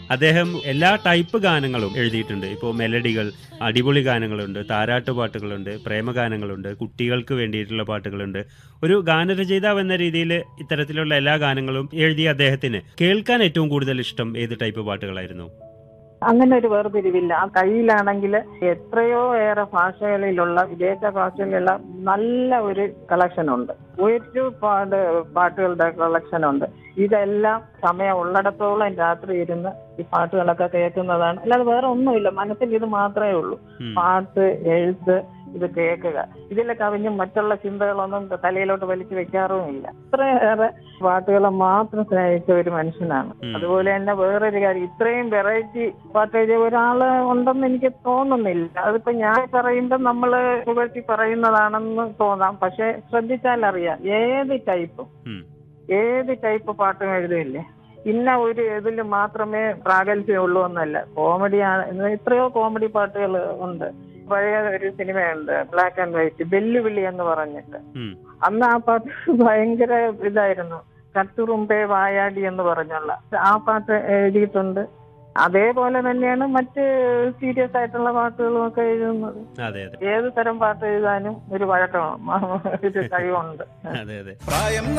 അദ്ദേഹം എല്ലാ ടൈപ്പ് ഗാനങ്ങളും എഴുതിയിട്ടുണ്ട് ഇപ്പോൾ മെലഡികൾ അടിപൊളി ഗാനങ്ങളുണ്ട് താരാട്ട് പാട്ടുകളുണ്ട് പ്രേമഗാനങ്ങളുണ്ട് കുട്ടികൾക്ക് വേണ്ടിയിട്ടുള്ള പാട്ടുകളുണ്ട് ഒരു ഗാനരചയിതാവ് എന്ന രീതിയിൽ ഇത്തരത്തിലുള്ള എല്ലാ ഗാനങ്ങളും എഴുതിയ അദ്ദേഹത്തിന് കേൾക്കാൻ ഏറ്റവും കൂടുതൽ ഇഷ്ടം ഏത് ടൈപ്പ് പാട്ടുകളായിരുന്നു അങ്ങനെ ഒരു വേർതിരിവില്ല ആ കയ്യിലാണെങ്കിൽ എത്രയോ ഏറെ ഭാഷകളിലുള്ള വിദേശ ഭാഷകളിലുള്ള നല്ല ഒരു കളക്ഷൻ ഉണ്ട് ഒരുപാട് പാട്ടുകളുടെ കളക്ഷൻ ഉണ്ട് ഇതെല്ലാം സമയം ഉള്ളിടത്തോളം രാത്രി ഇരുന്ന് ഈ പാട്ടുകളൊക്കെ കേൾക്കുന്നതാണ് അല്ലാതെ വേറെ ഒന്നുമില്ല മനസ്സിൽ ഇത് മാത്രമേ ഉള്ളൂ ഉം. പാട്ട് എഴുത്ത് ഇത് കേൾക്കുക ഇതിലെ കവിഞ്ഞ് മറ്റുള്ള ചിന്തകളൊന്നും തലയിലോട്ട് വലിച്ചു വെക്കാറുമില്ല ഇത്രയേറെ പാട്ടുകളെ മാത്രം സ്നേഹിച്ച ഒരു മനുഷ്യനാണ് ഉം. അതുപോലെ തന്നെ വേറൊരു കാര്യം ഇത്രയും വെറൈറ്റി പാട്ട് എഴുതിയ ഒരാള് ഉണ്ടെന്ന് എനിക്ക് തോന്നുന്നില്ല അതിപ്പോ ഞാൻ പറയുമ്പോൾ നമ്മള് പുകഴ്ത്തി പറയുന്നതാണെന്ന് തോന്നാം പക്ഷെ ശ്രദ്ധിച്ചാൽ അറിയാം ഏത് ടൈപ്പും ഉം. ഏത് ടൈപ്പ് പാട്ടും എഴുതില്ലേ ഇന്ന ഒരു ഇതിൽ മാത്രമേ പ്രാഗൽഭ്യം ഉള്ളൂ എന്നല്ല കോമഡിയാണ് ഇന്ന് എത്രയോ കോമഡി പാട്ടുകൾ ഉണ്ട് പഴയ ഒരു സിനിമയുണ്ട് ബ്ലാക്ക് ആൻഡ് വൈറ്റ് വെല്ലുവിളി എന്ന് പറഞ്ഞിട്ട് ഉം. അന്ന് ആ പാട്ട് ഭയങ്കര ഇതായിരുന്നു കട്ടുറുമ്പേ വായാടി എന്ന് പറഞ്ഞുള്ള ആ പാട്ട് എഴുതിയിട്ടുണ്ട് അതേപോലെ തന്നെയാണ് മറ്റ് സീരിയസ് ആയിട്ടുള്ള പാട്ടുകളും ഒക്കെ എഴുതുന്നത് അതെ അതെ ഏത് തരം പാട്ട് എഴുതാനും ഒരു വഴക്കം ഒരു കഴിവുണ്ട് അതെ അതെ പ്രായം